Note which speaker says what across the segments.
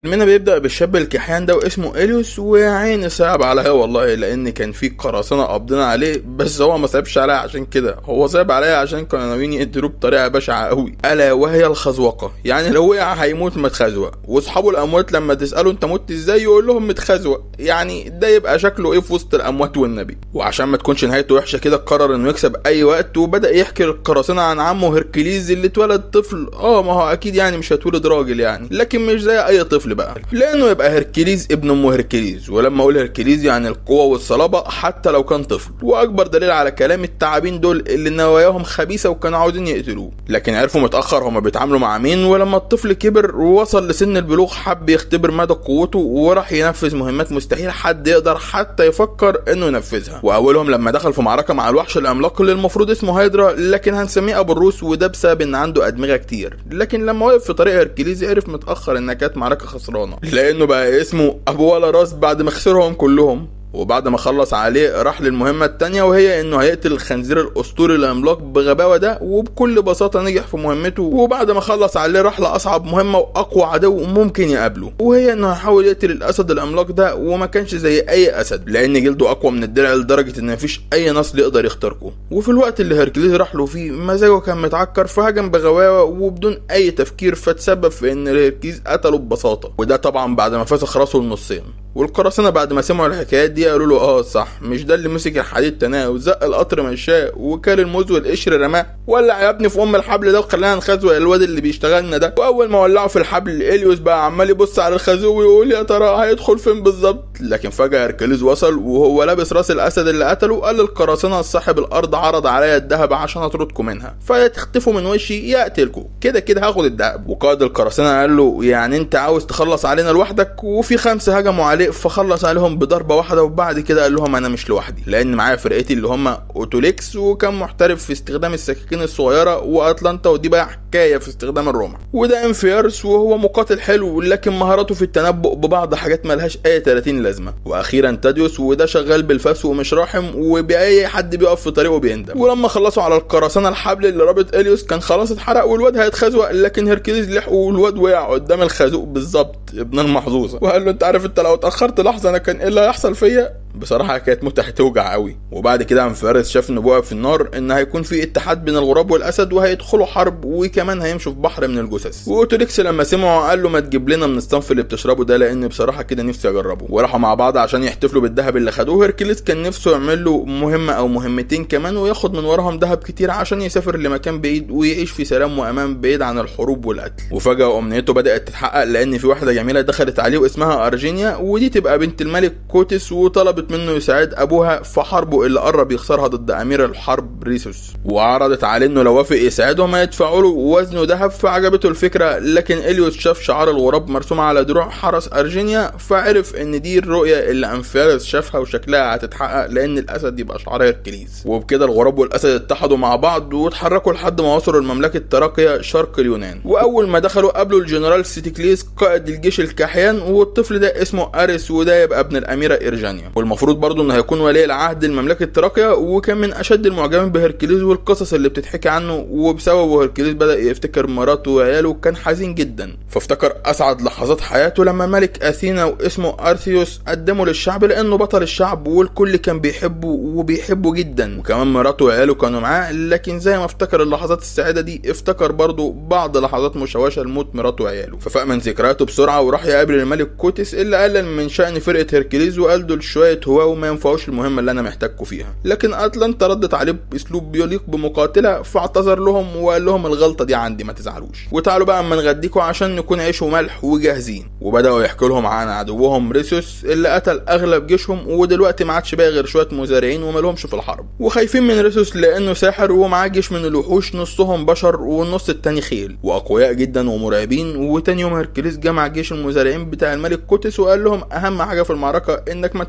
Speaker 1: فيلمنا بيبدأ بالشاب الكحيان ده واسمه إليوس ويا عيني صعب عليا والله لأن كان في قراصنة قابضين عليه بس هو ما صعبش عليا عشان كده هو صعب عليا عشان كانوا ناويين يقتلوه بطريقة بشعة قوي ألا وهي الخزوقة يعني لو وقع هيموت متخزوق وأصحابه الأموات لما تسأله أنت مت إزاي يقول لهم متخزوق يعني ده يبقى شكله إيه في وسط الأموات والنبي وعشان ما تكونش نهايته وحشة كده قرر إنه يكسب أي وقت وبدأ يحكي للقراصنة عن عمه هركليز اللي اتولد طفل اه ما هو أكيد يعني مش هتولد راجل يعني لكن مش زي أي طفل بقى لانه يبقى هركليز ابن ام هركليز ولما اقول هركليز يعني القوه والصلابه حتى لو كان طفل واكبر دليل على كلام التعابين دول اللي نواياهم خبيثه وكانوا عاوزين يقتلوه لكن عرفوا متاخر هما بيتعاملوا مع مين ولما الطفل كبر ووصل لسن البلوغ حب يختبر مدى قوته وراح ينفذ مهمات مستحيل حد يقدر حتى يفكر انه ينفذها واولهم لما دخل في معركه مع الوحش العملاق اللي المفروض اسمه هيدرا لكن هنسميه ابو الروس وده بسبب ان عنده ادمغه كتير لكن لما وقف في طريق هركليز عرف متاخر انها كانت معركه خسرانه لانه بقى اسمه ابو ولا راس بعد ما خسرهم كلهم وبعد ما خلص عليه راح للمهمة التانية وهي انه هيقتل الخنزير الاسطوري العملاق بغباوة ده وبكل بساطة نجح في مهمته وبعد ما خلص عليه راح لاصعب مهمة واقوى عدو ممكن يقابله وهي انه هيحاول يقتل الاسد العملاق ده وما كانش زي اي اسد لان جلده اقوى من الدرع لدرجة ان مفيش اي نصل يقدر يخترقه وفي الوقت اللي هركليز راح له فيه مزاجه كان متعكر فهجم بغباوة وبدون اي تفكير فتسبب في ان هركليز قتله ببساطة وده طبعا بعد ما فسخ راسه لنصين والقراصنة بعد ما سمعوا الحكايات دي قالوا له اه صح مش ده اللي مسك الحديد تناه وزق القطر مشاه وكل الموز والقشر رماه ولع يا ابني في ام الحبل ده وخلانا نخزوق الواد اللي بيشتغلنا ده واول ما ولعوا في الحبل اليوس بقى عمال يبص على الخازوق ويقول يا ترى هيدخل فين بالظبط لكن فجاه هركليز وصل وهو لابس راس الاسد اللي قتله قال للقراصنة صاحب الارض عرض عليا الذهب عشان اطردكم منها فيا تختفوا من وشي يا اقتلكم كده كده هاخد الذهب وقائد القراصنة قال له يعني انت عاوز تخلص علينا لوحدك وفي خمسه هجموا عليه فخلص عليهم بضربه واحده وبعد كده قال لهم انا مش لوحدي لان معايا فرقتي اللي هم اوتوليكس وكان محترف في استخدام السكاكين الصغيره واتلانتا ودي بقى حكايه في استخدام الرمح وده انفيارس وهو مقاتل حلو لكن مهاراته في التنبؤ ببعض حاجات ملهاش اي 30 لازمه واخيرا تاديوس وده شغال بالفاس ومش راحم وباي حد بيقف في طريقه بيندم ولما خلصوا على القراصنه الحبل اللي رابط اليوس كان خلاص اتحرق والواد هيتخزوق لكن هركليز لحقه والواد وقع قدام الخازوق بالظبط ابن المحظوظه وقال له انت عارف انت لو اتاخرت لحظه انا كان ايه اللي هيحصل فيا بصراحة كانت متعة توجع قوي وبعد كده قام فارس شاف نبوءة في النار ان هيكون في اتحاد بين الغراب والاسد وهيدخلوا حرب وكمان هيمشوا في بحر من الجثث واوتوريكس لما سمعوا قال له ما تجيب لنا من الصنف اللي بتشربه ده لان بصراحة كده نفسي اجربه وراحوا مع بعض عشان يحتفلوا بالذهب اللي خدوه هيركليس كان نفسه يعمل له مهمة او مهمتين كمان وياخد من وراهم ذهب كتير عشان يسافر لمكان بعيد ويعيش في سلام وامان بعيد عن الحروب والقتل وفجأة امنيته بدأت تتحقق لان في واحدة جميلة دخلت عليه واسمها ارجينيا ودي تبقى بنت الملك كوتس وطلبت منه يساعد ابوها في حربه اللي قرب يخسرها ضد امير الحرب ريسوس وعرضت عليه انه لو وافق يساعدهم هيدفعوا له وزنه ذهب فعجبته الفكره لكن اليوس شاف شعار الغراب مرسوم على دروع حرس ارجينيا فعرف ان دي الرؤيه اللي انفيرس شافها وشكلها هتتحقق لان الاسد يبقى شعار هيركليز وبكده الغراب والاسد اتحدوا مع بعض واتحركوا لحد ما وصلوا لمملكه تراقيا شرق اليونان واول ما دخلوا قابلوا الجنرال سيتيكليس قائد الجيش الكحيان والطفل ده اسمه اريس وده يبقى ابن الاميره ارجانيا والمفروض برضه انه هيكون ولي العهد لمملكه تراقيا وكان من اشد المعجبين بهركليز والقصص اللي بتتحكي عنه وبسببه هركليز بدا يفتكر مراته وعياله كان حزين جدا فافتكر اسعد لحظات حياته لما ملك اثينا واسمه ارثيوس قدمه للشعب لانه بطل الشعب والكل كان بيحبه وبيحبه جدا وكمان مراته وعياله كانوا معاه لكن زي ما افتكر اللحظات السعيده دي افتكر برضه بعض لحظات مشوشه لموت مراته وعياله ففاق من ذكرياته بسرعه وراح يقابل الملك كوتس اللي قلل من شان فرقه هركليز وقال دول شويه هواه وما ينفعوش المهمه اللي انا محتاجكم فيها لكن اتلانتا ردت عليه باسلوب بيليق بمقاتله فاعتذر لهم وقال لهم الغلطه دي عندي ما تزعلوش وتعالوا بقى اما نغديكم عشان نكون عيش وملح وجاهزين وبداوا يحكوا لهم عن عدوهم ريسوس اللي قتل اغلب جيشهم ودلوقتي ما عادش باقي غير شويه مزارعين وما لهمش في الحرب وخايفين من ريسوس لانه ساحر ومعاه جيش من الوحوش نصهم بشر والنص التاني خيل واقوياء جدا ومرعبين وتاني يوم هركليس جمع جيش المزارعين بتاع الملك كوتس وقال لهم اهم حاجه في المعركه انك ما تموتش في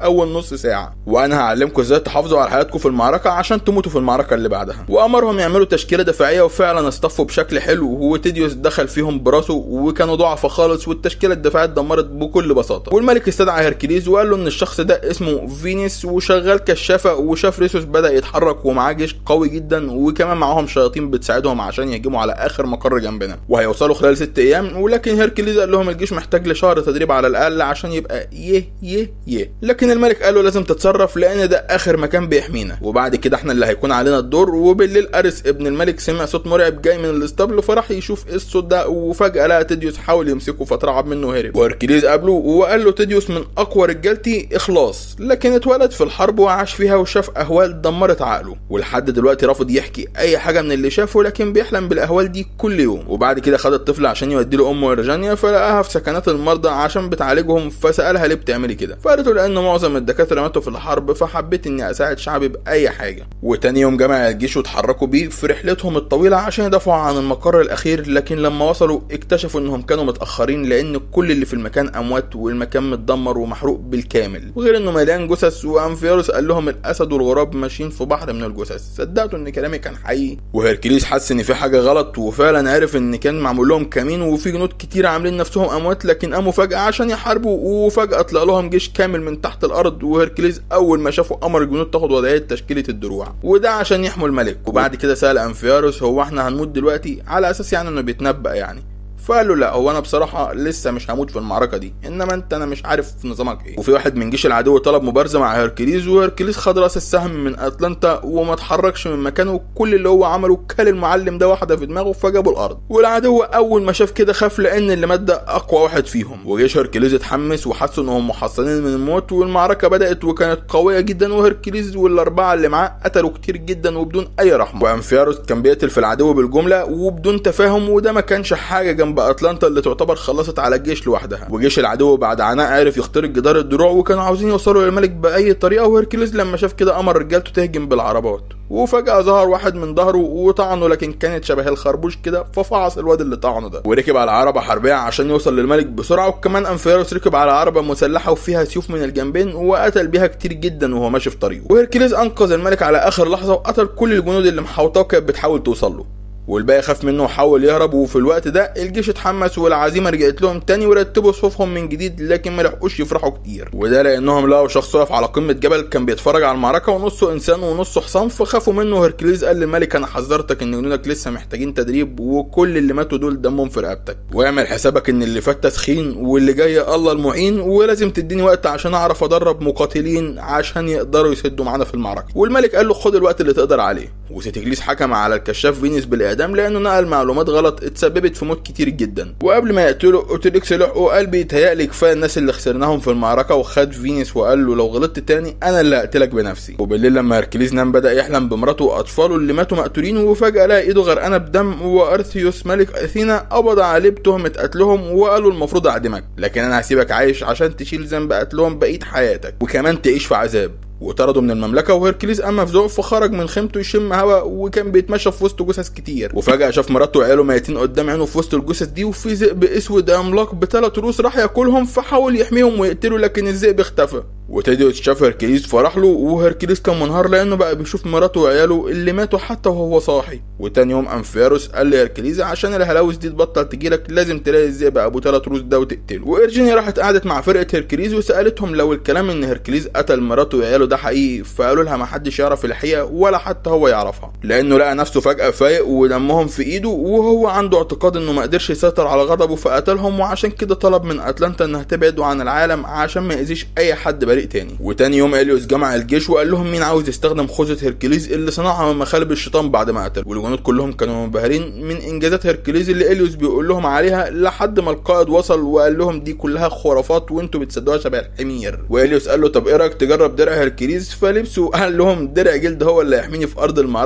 Speaker 1: اول نص ساعه وانا هعلمكم ازاي تحافظوا على حياتكم في المعركه عشان تموتوا في المعركه اللي بعدها وامرهم يعملوا تشكيله دفاعيه وفعلا اصطفوا بشكل حلو وتيديوس دخل فيهم براسه وكانوا ضعفة خالص والتشكيله الدفاعيه اتدمرت بكل بساطه والملك استدعى هركليز وقال له ان الشخص ده اسمه فينيس وشغال كشافه وشاف ريسوس بدا يتحرك ومعاه جيش قوي جدا وكمان معاهم شياطين بتساعدهم عشان يهجموا على اخر مقر جنبنا وهيوصلوا خلال ست ايام ولكن هركليز قال لهم الجيش محتاج لشهر تدريب على الاقل عشان يبقى يه يه يه لكن الملك قال له لازم تتصرف لان ده اخر مكان بيحمينا وبعد كده احنا اللي هيكون علينا الدور وبالليل ارس ابن الملك سمع صوت مرعب جاي من الاسطبل فراح يشوف ايه الصوت ده وفجاه لقى تيديوس حاول يمسكه فترعب منه هرب وهركليز قابله وقال له تيديوس من اقوى رجالتي اخلاص لكن اتولد في الحرب وعاش فيها وشاف اهوال دمرت عقله ولحد دلوقتي رافض يحكي اي حاجه من اللي شافه لكن بيحلم بالاهوال دي كل يوم وبعد كده خد الطفل عشان يودي له امه ارجانيا فلقاها في سكنات المرضى عشان بتعالجهم فسالها ليه بتعملي كده فقالت له لان معظم الدكاتره ماتوا في الحرب فحبيت اني اساعد شعبي باي حاجه وتاني يوم جمع الجيش واتحركوا بيه في رحلتهم الطويله عشان يدافعوا عن المقر الاخير لكن لما وصلوا اكتشفوا انهم كانوا متاخرين لان كل اللي في المكان اموات والمكان متدمر ومحروق بالكامل وغير انه مليان جثث وانفيروس قال لهم الاسد والغراب ماشيين في بحر من الجثث صدقتوا ان كلامي كان حقيقي وهركليس حس ان في حاجه غلط وفعلا عرف ان كان معمول لهم كمين وفي جنود كتير عاملين نفسهم اموات لكن قاموا فجاه عشان يحاربوا وفجاه طلع لهم جيش كامل من تحت الارض وهركليس اول ما شافوا امر الجنود تاخد وضعيه تشكيله الدروع وده عشان يحموا الملك وبعد كده سال انفياروس هو احنا هنموت دلوقتي على اساس يعني انه بيتنبأ يعني فقال له لا هو انا بصراحه لسه مش هموت في المعركه دي انما انت انا مش عارف نظامك ايه وفي واحد من جيش العدو طلب مبارزه مع هركليز وهركليز خد راس السهم من اتلانتا وما اتحركش من مكانه كل اللي هو عمله كل المعلم ده واحده في دماغه فجابه الارض والعدو اول ما شاف كده خاف لان اللي مات ده اقوى واحد فيهم وجيش هركليز اتحمس وحسوا انهم محصنين من الموت والمعركه بدات وكانت قويه جدا وهركليز والاربعه اللي معاه قتلوا كتير جدا وبدون اي رحمه وانفياروس كان بيقتل في العدو بالجمله وبدون تفاهم وده ما كانش حاجه جنب اتلانتا اللي تعتبر خلصت على الجيش لوحدها وجيش العدو بعد عناء عرف يخترق جدار الدروع وكانوا عاوزين يوصلوا للملك باي طريقه وهركليز لما شاف كده امر رجالته تهجم بالعربات وفجأة ظهر واحد من ظهره وطعنه لكن كانت شبه الخربوش كده ففعص الواد اللي طعنه ده وركب على عربة حربية عشان يوصل للملك بسرعة وكمان انفيروس ركب على عربة مسلحة وفيها سيوف من الجنبين وقتل بيها كتير جدا وهو ماشي في طريقه وهركليز انقذ الملك على اخر لحظة وقتل كل الجنود اللي محاوطاه وكانت بتحاول توصل له والباقي خاف منه وحاول يهرب وفي الوقت ده الجيش اتحمس والعزيمه رجعت لهم تاني ورتبوا صفوفهم من جديد لكن ما لحقوش يفرحوا كتير وده لانهم لقوا شخص واقف على قمه جبل كان بيتفرج على المعركه ونصه انسان ونصه حصان فخافوا منه هركليز قال للملك انا حذرتك ان جنودك لسه محتاجين تدريب وكل اللي ماتوا دول دمهم في رقبتك واعمل حسابك ان اللي فات تسخين واللي جاي الله المعين ولازم تديني وقت عشان اعرف ادرب مقاتلين عشان يقدروا يسدوا معانا في المعركه والملك قال له خد الوقت اللي تقدر عليه وسيتجليس حكم على الكشاف فينيس بالاعدام لانه نقل معلومات غلط اتسببت في موت كتير جدا وقبل ما يقتله اوتيليكس لحقه قال بيتهيألي كفايه الناس اللي خسرناهم في المعركه وخد فينيس وقال له لو غلطت تاني انا اللي هقتلك بنفسي وبالليل لما هركليز نام بدا يحلم بمراته واطفاله اللي ماتوا مقتولين وفجاه لقى ايده غرقانه بدم وارثيوس ملك اثينا قبض عليه بتهمه قتلهم وقالوا المفروض اعدمك لكن انا هسيبك عايش عشان تشيل ذنب قتلهم بقيه حياتك وكمان تعيش في عذاب وطردوا من المملكه وهركليز قام مفزوع فخرج من خيمته يشم هوا وكان بيتمشى في وسط جثث كتير وفجاه شاف مراته وعياله ميتين قدام عينه في وسط الجثث دي وفي ذئب اسود عملاق بثلاث رؤوس راح ياكلهم فحاول يحميهم ويقتله لكن الذئب اختفى وتيديوس شاف هركليز فرح له وهركليز كان منهار لانه بقى بيشوف مراته وعياله اللي ماتوا حتى وهو صاحي وتاني يوم انفيروس قال لهركليز عشان الهلاوس دي تبطل تجيلك لازم تلاقي الذئب ابو ثلاث رؤوس ده وتقتله وارجينيا راحت قعدت مع فرقه هركليز وسالتهم لو الكلام ان هركليز قتل مراته وعياله ده حقيقي فقالوا لها ما حدش يعرف الحقيقه ولا حتى هو يعرفها لانه لقى نفسه فجاه فايق ودمهم في ايده وهو عنده اعتقاد انه ما قدرش يسيطر على غضبه فقتلهم وعشان كده طلب من اتلانتا انها تبعده عن العالم عشان ما يأذيش اي حد بريء تاني وتاني يوم اليوس جمع الجيش وقال لهم مين عاوز يستخدم خوذه هركليز اللي صنعها من مخالب الشيطان بعد ما قتل والجنود كلهم كانوا منبهرين من انجازات هركليز اللي اليوس بيقول لهم عليها لحد ما القائد وصل وقال لهم دي كلها خرافات وانتوا بتصدقوها شبه الحمير واليوس قال له طب ايه رايك تجرب درع هركليز فلبسوا قال لهم درع جلد هو اللي هيحميني في ارض المعركه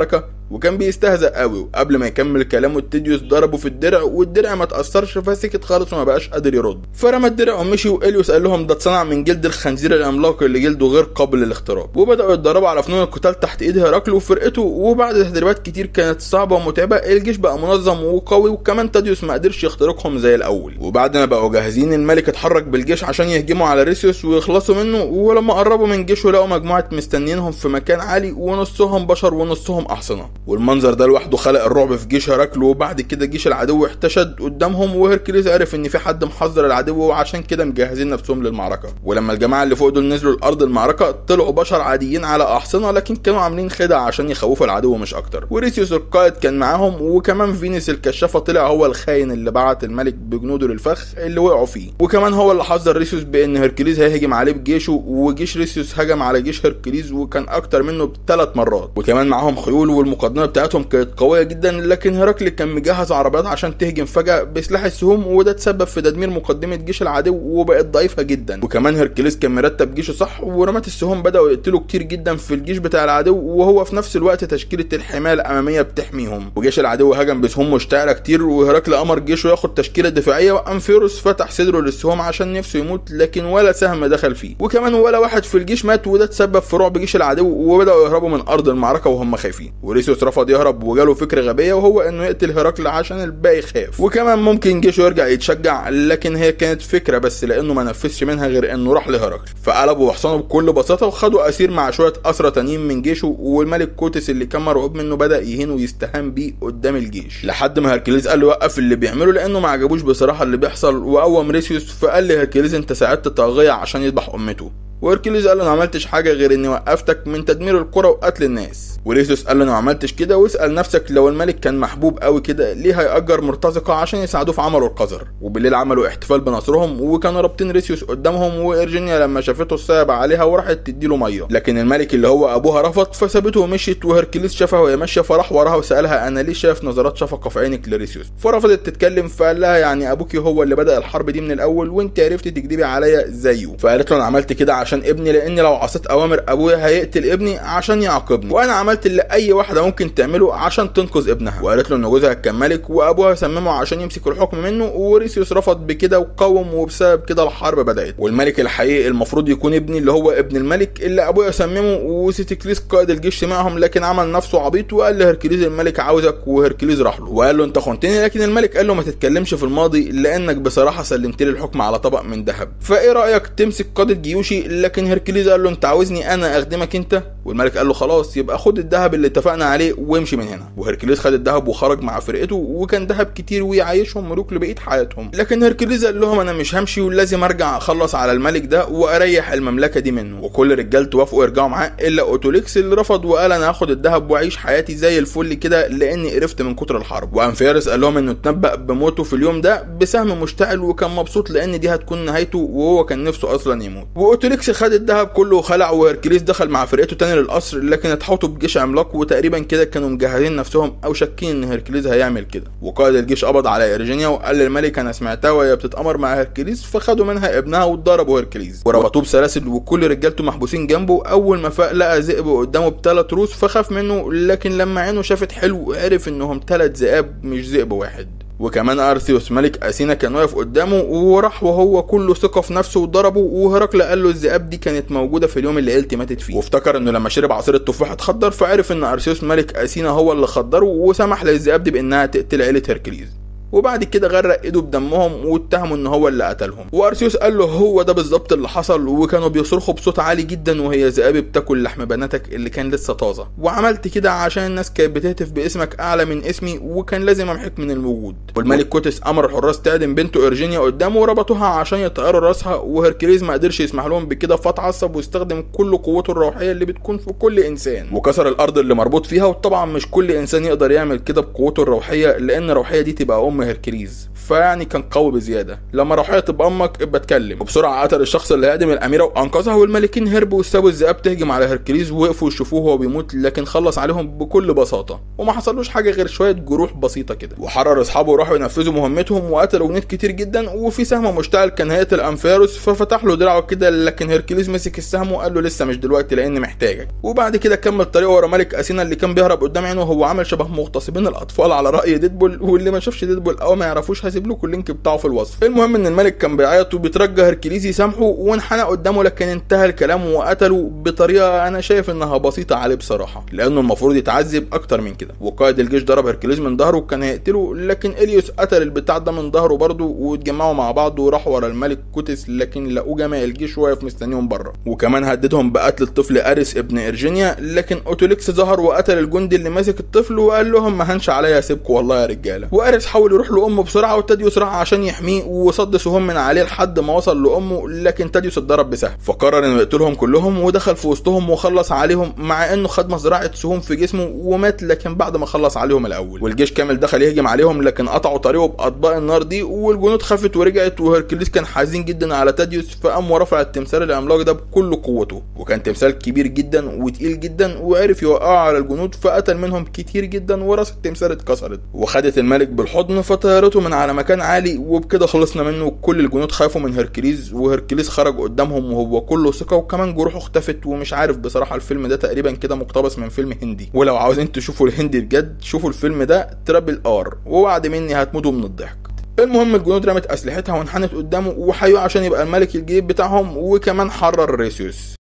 Speaker 1: وكان بيستهزأ قوي وقبل ما يكمل كلامه تيديوس ضربه في الدرع والدرع ما تأثرش فسكت خالص وما بقاش قادر يرد فرمى الدرع ومشي وإليوس قال لهم ده اتصنع من جلد الخنزير العملاق اللي جلده غير قابل للاختراق وبدأوا يتدربوا على فنون القتال تحت ايد هرقل وفرقته وبعد تدريبات كتير كانت صعبة ومتعبة الجيش بقى منظم وقوي وكمان تاديوس ما قدرش يخترقهم زي الأول وبعد ما بقوا جاهزين الملك اتحرك بالجيش عشان يهجموا على ريسيوس ويخلصوا منه ولما قربوا من جيشه لقوا مجموعة مستنيينهم في مكان عالي ونصهم بشر ونصهم أحصنة والمنظر ده لوحده خلق الرعب في جيش هرقل وبعد كده جيش العدو احتشد قدامهم وهركليز عرف ان في حد محذر العدو وعشان كده مجهزين نفسهم للمعركة ولما الجماعة اللي فوق دول نزلوا لأرض المعركة طلعوا بشر عاديين على أحصنة لكن كانوا عاملين خدع عشان يخوفوا العدو مش أكتر وريسيوس القائد كان معاهم وكمان فينيس الكشافة طلع هو الخاين اللي بعت الملك بجنوده للفخ اللي وقعوا فيه وكمان هو اللي حذر ريسيوس بان هركليز هيهجم عليه بجيشه وجيش ريسيوس هجم على جيش هركليز وكان اكتر منه بثلاث مرات وكمان معاهم خيول والمقدمه بتاعتهم كانت قويه جدا لكن هركل كان مجهز عربيات عشان تهجم فجاه بسلاح السهوم وده تسبب في تدمير مقدمه جيش العدو وبقت ضعيفه جدا وكمان هركليز كان مرتب جيشه صح ورمات السهوم بداوا يقتلوا كتير جدا في الجيش بتاع العدو وهو في نفس الوقت تشكيله الحمايه الاماميه بتحميهم وجيش العدو هجم بسهوم مشتعله كتير وهركل امر جيشه ياخد تشكيله دفاعيه وانفيروس فتح صدره للسهوم عشان نفسه يموت لكن ولا سهم دخل فيه وكمان ولا واحد في الجيش مات وده تسبب في رعب جيش العدو وبداوا يهربوا من ارض المعركه وهم خايفين وريسيوس رفض يهرب وجاله فكره غبيه وهو انه يقتل هرقل عشان الباقي خاف وكمان ممكن جيشه يرجع يتشجع لكن هي كانت فكره بس لانه ما نفذش منها غير انه راح لهرقل فقلبوا حصانه بكل بساطه وخدوا اسير مع شويه اسرى تانيين من جيشه والملك كوتس اللي كان مرعوب منه بدا يهين ويستهان بيه قدام الجيش لحد ما هركليز قال له وقف اللي بيعمله لانه ما عجبوش بصراحه اللي بيحصل وقوم ريسيوس فقال لهركليز انت ساعدت طاغيه عشان يذبح امته وهركليز قال له انا ما عملتش حاجه غير اني وقفتك من تدمير القرى وقتل الناس وريسوس قال له انا ما عملتش كده واسال نفسك لو الملك كان محبوب قوي كده ليه هيأجر مرتزقه عشان يساعدوه في عمله القذر وبالليل عملوا احتفال بنصرهم وكانوا رابطين ريسيوس قدامهم وارجينيا لما شافته صعب عليها وراحت تديله ميه لكن الملك اللي هو ابوها رفض فسابته ومشيت وهركليز شافها وهي ماشيه فراح وراها وسالها انا ليه شايف نظرات شفقه في عينك لريسيوس فرفضت تتكلم فقال لها يعني ابوكي هو اللي بدا الحرب دي من الاول وانت عرفتي تكدبي عليا زيه فقالت له انا عملت كده عشان ابني لان لو عصيت اوامر ابويا هيقتل ابني عشان يعاقبني وانا عملت اللي اي واحده ممكن تعمله عشان تنقذ ابنها وقالت له ان جوزها كان ملك وابوها سممه عشان يمسك الحكم منه وريسيوس رفض بكده وقاوم وبسبب كده الحرب بدات والملك الحقيقي المفروض يكون ابني اللي هو ابن الملك اللي ابويا سممه وسيتيكليس قائد الجيش سمعهم لكن عمل نفسه عبيط وقال لهركليز الملك عاوزك وهركليز راح له وقال له انت خنتني لكن الملك قال له ما تتكلمش في الماضي لانك بصراحه سلمت لي الحكم على طبق من ذهب فايه رايك تمسك قاده جيوشي لكن هركليز قال له انت عاوزني انا اخدمك انت والملك قال له خلاص يبقى خد الذهب اللي اتفقنا عليه وامشي من هنا وهركليز خد الذهب وخرج مع فرقته وكان ذهب كتير ويعيشهم ملوك لبقيه حياتهم لكن هركليز قال لهم انا مش همشي ولازم ارجع اخلص على الملك ده واريح المملكه دي منه وكل رجالته وافقوا يرجعوا معاه الا اوتوليكس اللي رفض وقال انا هاخد الذهب واعيش حياتي زي الفل كده لاني قرفت من كتر الحرب وانفيرس قال لهم انه اتنبأ بموته في اليوم ده بسهم مشتعل وكان مبسوط لان دي هتكون نهايته وهو كان نفسه اصلا يموت واوتوليكس خد الذهب كله وخلع وهركليز دخل مع فرقته تاني للقصر لكن اتحوطوا بجيش عملاق وتقريبا كده كانوا مجهزين نفسهم او شاكين ان هركليز هيعمل كده وقائد الجيش قبض على ارجينيا وقال للملك انا سمعتها وهي بتتامر مع هركليز فخدوا منها ابنها وضربوا هركليز وربطوه بسلاسل وكل رجالته محبوسين جنبه اول ما فاق لقى ذئب قدامه بثلاث روس فخاف منه لكن لما عينه شافت حلو عرف انهم ثلاث ذئاب مش ذئب واحد وكمان ارثيوس ملك اثينا كان واقف قدامه وراح وهو كله ثقه في نفسه وضربه وهرقل قال له الذئاب دي كانت موجوده في اليوم اللي عيلتي ماتت فيه وافتكر انه لما شرب عصير التفاح اتخدر فعرف ان ارثيوس ملك اثينا هو اللي خدره وسمح للذئاب دي بانها تقتل عيله هركليز وبعد كده غرق ايده بدمهم واتهموا ان هو اللي قتلهم وارسيوس قال له هو ده بالظبط اللي حصل وكانوا بيصرخوا بصوت عالي جدا وهي ذئاب بتاكل لحم بناتك اللي كان لسه طازه وعملت كده عشان الناس كانت بتهتف باسمك اعلى من اسمي وكان لازم امحيك من الوجود والملك كوتس امر الحراس تعدم بنته ارجينيا قدامه وربطوها عشان يطيروا راسها وهركليز ما قدرش يسمح لهم بكده فاتعصب واستخدم كل قوته الروحيه اللي بتكون في كل انسان وكسر الارض اللي مربوط فيها وطبعا مش كل انسان يقدر يعمل كده بقوته الروحيه لان الروحيه دي تبقى ام ام هركليز فيعني كان قوي بزياده لما راح تبقى امك ابقى اتكلم وبسرعه قتل الشخص اللي هاجم الاميره وانقذها والملكين هربوا وسابوا الذئاب تهجم على هركليز ووقفوا يشوفوه وهو بيموت لكن خلص عليهم بكل بساطه وما حصلوش حاجه غير شويه جروح بسيطه كده وحرر اصحابه وراحوا ينفذوا مهمتهم وقتلوا جنود كتير جدا وفي سهم مشتعل كان هيقتل انفيروس ففتح له دراعه كده لكن هركليز مسك السهم وقال له لسه مش دلوقتي لان محتاجك وبعد كده كمل طريقه ورا ملك اثينا اللي كان بيهرب قدام عينه وهو عامل شبه مغتصبين الاطفال على راي ديدبول واللي ما شافش ديدبول او ما يعرفوش هسيب لكم اللينك بتاعه في الوصف المهم ان الملك كان بيعيط وبيترجى هركليز يسامحه وانحنى قدامه لكن انتهى الكلام وقتله بطريقه انا شايف انها بسيطه عليه بصراحه لانه المفروض يتعذب اكتر من كده وقائد الجيش ضرب هركليز من ظهره وكان هيقتله لكن اليوس قتل البتاع ده من ظهره برضه واتجمعوا مع بعض وراحوا ورا الملك كوتس لكن لقوه جمع الجيش واقف مستنيهم بره وكمان هددهم بقتل الطفل اريس ابن ارجينيا لكن اوتوليكس ظهر وقتل الجندي اللي ماسك الطفل وقال لهم ما هنش عليا اسيبكم والله يا رجاله واريس حاول يروح لامه بسرعه وتاديوس راح عشان يحميه وصد سهم من عليه لحد ما وصل لامه لكن تاديوس اتضرب بسهم فقرر انه يقتلهم كلهم ودخل في وسطهم وخلص عليهم مع انه خد مزرعه سهوم في جسمه ومات لكن بعد ما خلص عليهم الاول والجيش كامل دخل يهجم عليهم لكن قطعوا طريقه باطباق النار دي والجنود خافت ورجعت وهركليس كان حزين جدا على تاديوس فقام ورفع التمثال العملاق ده بكل قوته وكان تمثال كبير جدا وتقيل جدا وعرف يوقعه على الجنود فقتل منهم كتير جدا وراس التمثال اتكسرت وخدت الملك بالحضن فطيرته من على مكان عالي وبكده خلصنا منه كل الجنود خافوا من هركليز وهركليز خرج قدامهم وهو كله ثقه وكمان جروحه اختفت ومش عارف بصراحه الفيلم ده تقريبا كده مقتبس من فيلم هندي ولو عاوزين تشوفوا الهندي بجد شوفوا الفيلم ده ترابل ار ووعد مني هتموتوا من الضحك المهم الجنود رمت اسلحتها وانحنت قدامه وحيوه عشان يبقى الملك الجديد بتاعهم وكمان حرر ريسيوس